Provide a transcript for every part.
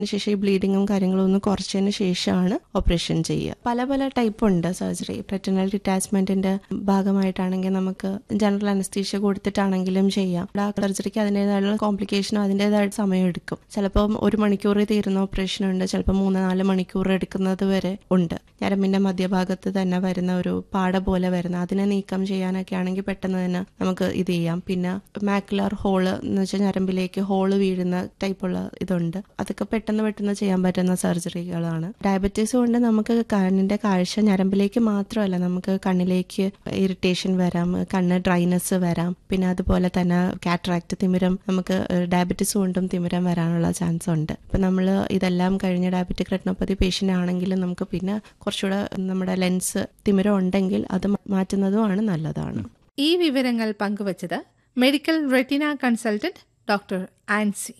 ശേഷം ഈ ബ്ലീഡിങ്ങും കാര്യങ്ങളും ഒന്ന് കുറച്ചതിന് ശേഷമാണ് ഓപ്പറേഷൻ ചെയ്യുക പല പല ടൈപ്പ് ഉണ്ട് സർജറി റെറ്റിനൽ ഡിറ്റാച്ച്മെന്റിന്റെ ഭാഗമായിട്ടാണെങ്കിൽ നമുക്ക് ജനറൽ അനസ്തീഷ്യ കൊടുത്തിട്ടാണെങ്കിലും ചെയ്യാം ആ സർജറിക്ക് അതിൻ്റെതായുള്ള കോംപ്ലിക്കേഷനും അതിൻ്റെതായിട്ട് സമയം എടുക്കും ചിലപ്പോൾ ഒരു മണിക്കൂർ തീരുന്ന ഓപ്പറേഷൻ ഉണ്ട് ചിലപ്പോൾ മൂന്ന് നാല് മണിക്കൂർ എടുക്കുന്നത് വരെ ഉണ്ട് ഞരമ്പിന്റെ മധ്യഭാഗത്ത് തന്നെ വരുന്ന ഒരു പാട പോലെ വരുന്ന അതിനെ നീക്കം ചെയ്യാനൊക്കെ ആണെങ്കിൽ പെട്ടെന്ന് തന്നെ നമുക്ക് ഇത് ചെയ്യാം പിന്നെ മാക്കുലർ ഹോള് എന്ന് വെച്ചാൽ ഞരമ്പിലേക്ക് ഹോള് വീഴുന്ന ടൈപ്പുള്ള ഇതുണ്ട് അതൊക്കെ പെട്ടെന്ന് പെട്ടെന്ന് ചെയ്യാൻ പറ്റുന്ന സർജറികളാണ് ഡയബറ്റീസ് കൊണ്ട് നമുക്ക് കണ്ണിന്റെ കാഴ്ച ഞരമ്പിലേക്ക് മാത്രമല്ല നമുക്ക് കണ്ണിലേക്ക് ഇറിറ്റേഷൻ വരാം കണ്ണ് ഡ്രൈനെസ് വരാം പിന്നെ അതുപോലെ തന്നെ കാറ്ററാക്ട് തിമിരം നമുക്ക് ഡയബറ്റീസ് കൊണ്ടും തിമിരം വരാനുള്ള ചാൻസ് ഉണ്ട് ഇപ്പൊ നമ്മൾ ഇതെല്ലാം കഴിഞ്ഞ് ഡയബറ്റിക് റെറ്റിനോപ്പതി പേഷ്യന്റ് ആണെങ്കിലും നമുക്ക് പിന്നെ കുറച്ചുകൂടെ നമ്മുടെ ലെൻസ് തിമിരം ഉണ്ടെങ്കിൽ അത് മാറ്റുന്നതുമാണ് നല്ലതാണ് ഈ വിവരങ്ങൾ പങ്കുവച്ചത് medical retina consultant doctor Ancy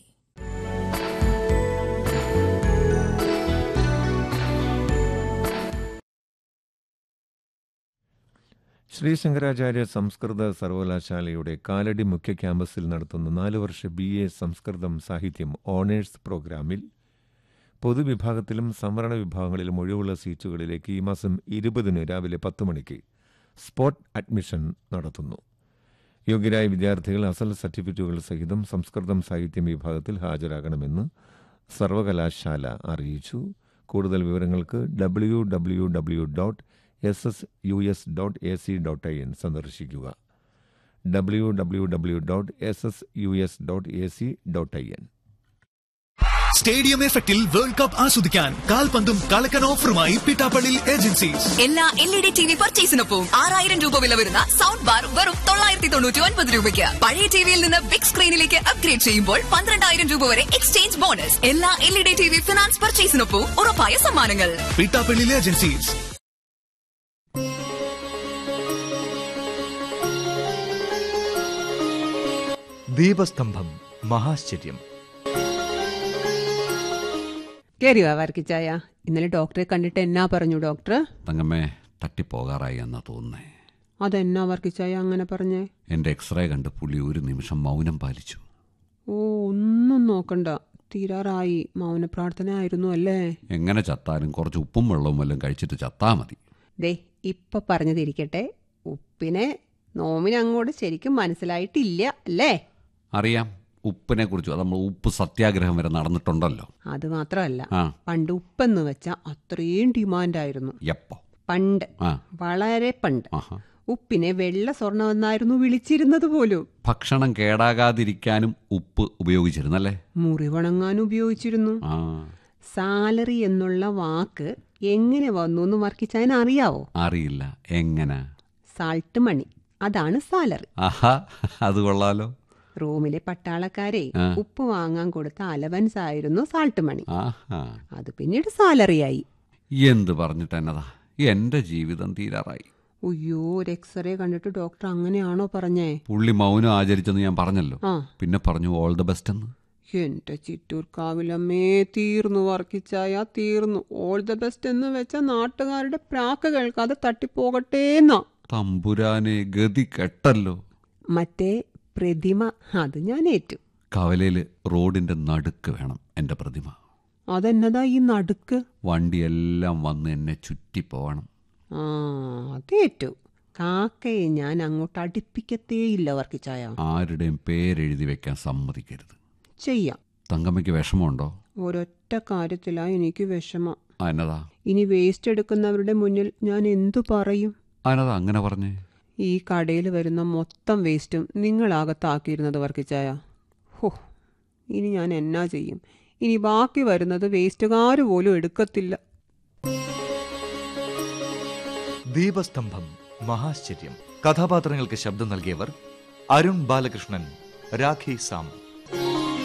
Sree Sankaracharya സംസ്കൃത സർവകലാശാലയുടെ കാലടി മുഖ്യ ക്യാമ്പസിൽ നടത്തുന്ന നാല് വർഷ ബി എ സംസ്കൃതം സാഹിത്യം ഓണേഴ്സ് പ്രോഗ്രാമിൽ പൊതുവിഭാഗത്തിലും സംവരണ വിഭാഗങ്ങളിലും ഒഴിവുള്ള സീറ്റുകളിലേക്ക് ഈ മാസം ഇരുപതിന് രാവിലെ പത്ത് മണിക്ക് സ്പോട്ട് അഡ്മിഷൻ നടത്തുന്നു യോഗ്യരായ വിദ്യാർത്ഥികൾ അസൽ സർട്ടിഫിക്കറ്റുകൾ സഹിതം സംസ്കൃതം സാഹിത്യം വിഭാഗത്തിൽ ഹാജരാകണമെന്ന് സർവകലാശാല അറിയിച്ചു കൂടുതൽ വിവരങ്ങൾക്ക് W W W dot S S U S dot A C dot I N സന്ദർശിക്കുക W W W dot S S U S dot A C dot I N stadium എഫക്റ്റിൽ വേൾഡ് കപ്പ് ആസ്വദിക്കാൻ കാൽപന്തും കളക്കൻ ഓഫറുമായി Pittappillil agencies എല്ലാ L E D T V പർച്ചേസിനൊപ്പം ആറായിരം രൂപ വില വരുന്ന സൗണ്ട് ബാർ വെറും തൊള്ളായിരത്തി തൊണ്ണൂറ്റി ഒൻപത് രൂപയ്ക്ക് പഴയ ടിവിയിൽ നിന്ന് ബിഗ് സ്ക്രീനിലേക്ക് അപ്ഗ്രേഡ് ചെയ്യുമ്പോൾ പന്ത്രണ്ടായിരം രൂപ വരെ എക്സ്ചേഞ്ച് ബോണസ് എല്ലാ L E D T V finance പർച്ചേസിനൊപ്പം ഉറപ്പായ സമ്മാനങ്ങൾ പിട്ടാപ്പള്ളി ഏജൻസീസ് ദീപസ്തംഭം മഹാശ്ചര്യം കയറി വാ വർക്കിച്ചായ ഇന്നലെ ഡോക്ടറെ കണ്ടിട്ട് എന്നാ പറഞ്ഞു ഡോക്ടർ തങ്കമ്മേ തട്ടിപ്പോകാറായി എന്നാ തോന്നുന്നേ അതെന്നാ വർക്കിച്ചായ അങ്ങനെ പറഞ്ഞേ എൻ്റെ എക്സ്റേ കണ്ട് പുള്ളി ഒരു നിമിഷം മൗനം പാലിച്ചു ഓ ഒന്നും നോക്കണ്ട തീരാറായി മൗന പ്രാർത്ഥന ആയിരുന്നു അല്ലേ എങ്ങനെ ചത്താലും കുറച്ച് ഉപ്പും വെള്ളവും വല്ലതും കഴിച്ചിട്ട് ചത്താ മതി ദേ ഇപ്പൊ പറഞ്ഞതിരിക്കട്ടെ ഉപ്പിനെ നോമിന് അങ്ങോട്ട് ശരിക്കും മനസ്സിലായിട്ടില്ല അല്ലേ അറിയാം ഉപ്പിനെ കുറിച്ച് നമ്മൾ ഉപ്പ് സത്യാഗ്രഹം വരെ നടന്നിട്ടുണ്ടല്ലോ അത് മാത്രമല്ല ആ പണ്ട് ഉപ്പെന്ന് വെച്ചാൽ അത്രയും ഡിമാൻഡായിരുന്നു എപ്പോ പണ്ട് ആ വളരെ പണ്ട് ആഹാ ഉപ്പിനെ വെള്ള സ്വർണമെന്നായിരുന്നു വിളിച്ചിരുന്നത് പോലും ഭക്ഷണം കേടാകാതിരിക്കാനും ഉപ്പ് ഉപയോഗിച്ചിരുന്നല്ലേ മുറിവണങ്ങാൻ ഉപയോഗിച്ചിരുന്നു ആ സാലറി എന്നുള്ള വാക്ക് എങ്ങനെ വന്നു എന്ന് വർക്കിച്ചതിന് അറിയാവോ അറിയില്ല എങ്ങനെ സാൾട്ട് മണി അതാണ് സാലറി ആഹാ അത് കൊള്ളാലോ റൂമിലെ പട്ടാളക്കാരെ ആ. ഉപ്പ് വാങ്ങാൻ കൊടുത്ത അലവൻസ് ആയിരുന്നു സാൾട്ട് മണി ആഹാ അത് പിന്നീട് സാലറിയായി എന്ത് പറഞ്ഞിട്ട് എന്നതാ എന്റെ ജീവിതം തീരാറായി അയ്യോ ഒരു എക്സ്റേ കണ്ടിട്ട് ഡോക്ടർ അങ്ങനെയാണോ പറഞ്ഞേ പുള്ളി മൗനം ആചരിച്ചെന്ന് ഞാൻ പറഞ്ഞല്ലോ ആ പിന്നെ പറഞ്ഞു ഓൾ ദ ബെസ്റ്റ് എന്ന് എന്റെ ചിറ്റൂർ കാവിലമ്മേ തീർന്നു വർക്കിച്ചായ തീർന്നു ഓൾ ദ ബെസ്റ്റ് എന്ന് വെച്ച നാട്ടുകാരുടെ പ്രാക്ക് കേൾക്കാതെ തട്ടിപ്പോകട്ടേന്നാ തമ്പുരാനെ ഗതി കെട്ടല്ലോ മറ്റേ പ്രതിമ അത് ഞാൻ ഏറ്റു കവലയില് റോഡിന്റെ നടുക്ക് വേണം എന്റെ പ്രതിമ അതെന്നതാ ഈ നടുക്ക് വണ്ടിയെല്ലാം വന്ന് എന്നെ ചുറ്റി പോവണം ആ അതേറ്റു കാക്കയെ ഞാൻ അങ്ങോട്ട് അടുപ്പിക്കത്തേയില്ല വർക്കിച്ചായ ആരുടെയും പേരെഴുതി വെക്കാൻ സമ്മതിക്കരുത് ചെയ്യാം തങ്കമ്മയ്ക്ക് വിഷമമുണ്ടോ ഒരൊറ്റ കാര്യത്തിലാ എനിക്ക് വിഷമം ആ, എന്നതാ ഇനി വേസ്റ്റ് എടുക്കുന്നവരുടെ മുന്നിൽ ഞാൻ എന്തു പറയും ആ, എന്നതാ അങ്ങനെ പറഞ്ഞേ ഈ കടയിൽ വരുന്ന മൊത്തം വേസ്റ്റും നിങ്ങളാകത്താക്കിയിരുന്നത് വർക്കിച്ചായ ഹോ ഇനി ഞാൻ എന്നാ ചെയ്യും ഇനി ബാക്കി വരുന്നത് വേസ്റ്റുകാർ പോലും എടുക്കത്തില്ല ദീപസ്തംഭം മഹാശ്ചര്യം കഥാപാത്രങ്ങൾക്ക് ശബ്ദം നൽകിയവർ അരുൺ ബാലകൃഷ്ണൻ രാഖി സാം